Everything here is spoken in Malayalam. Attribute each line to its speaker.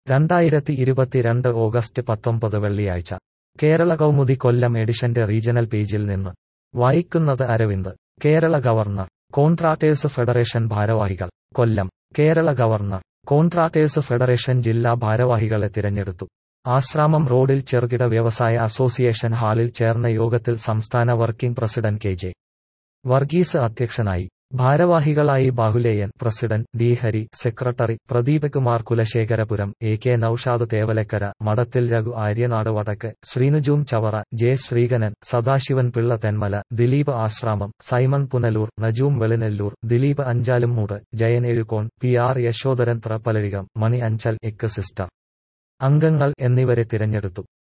Speaker 1: രണ്ടായിരത്തി ഇരുപത്തിരണ്ട് ഓഗസ്റ്റ് പത്തൊമ്പത് വെള്ളിയാഴ്ച കേരള കൗമുദി കൊല്ലം എഡിഷന്റെ റീജണൽ പേജിൽ നിന്ന് വായിക്കുന്നത് Aravind Kerala government contractors federation ഭാരവാഹികൾ Kollam Kerala government contractors federation ജില്ലാ ഭാരവാഹികളെ തിരഞ്ഞെടുത്തു ആശ്രാമം റോഡിൽ ചെറുകിട വ്യവസായ അസോസിയേഷൻ ഹാളിൽ ചേർന്ന യോഗത്തിൽ സംസ്ഥാന working president K J Varghese അധ്യക്ഷനായി ഭാരവാഹികളായി Bahuleyan president D Hari secretary Pradeep Kumar Kulasekharapuram A K Naushad Thevalakkara Madathil Raghu Aryanad വടക്ക് ശ്രീനുജൂം ചവറ ജെ ശ്രീകനൻ Sadasivan Pillai Thenmala Dileep Asramam Simon Punalur Najum Velinalloor Dileep Anchalumoodu Jayan Ezhukone P R Yasodharan ത്രപ്പലരികം മണി അഞ്ചൽ എക്ക് സിസ്റ്റർ അംഗങ്ങൾ എന്നിവരെ തിരഞ്ഞെടുത്തു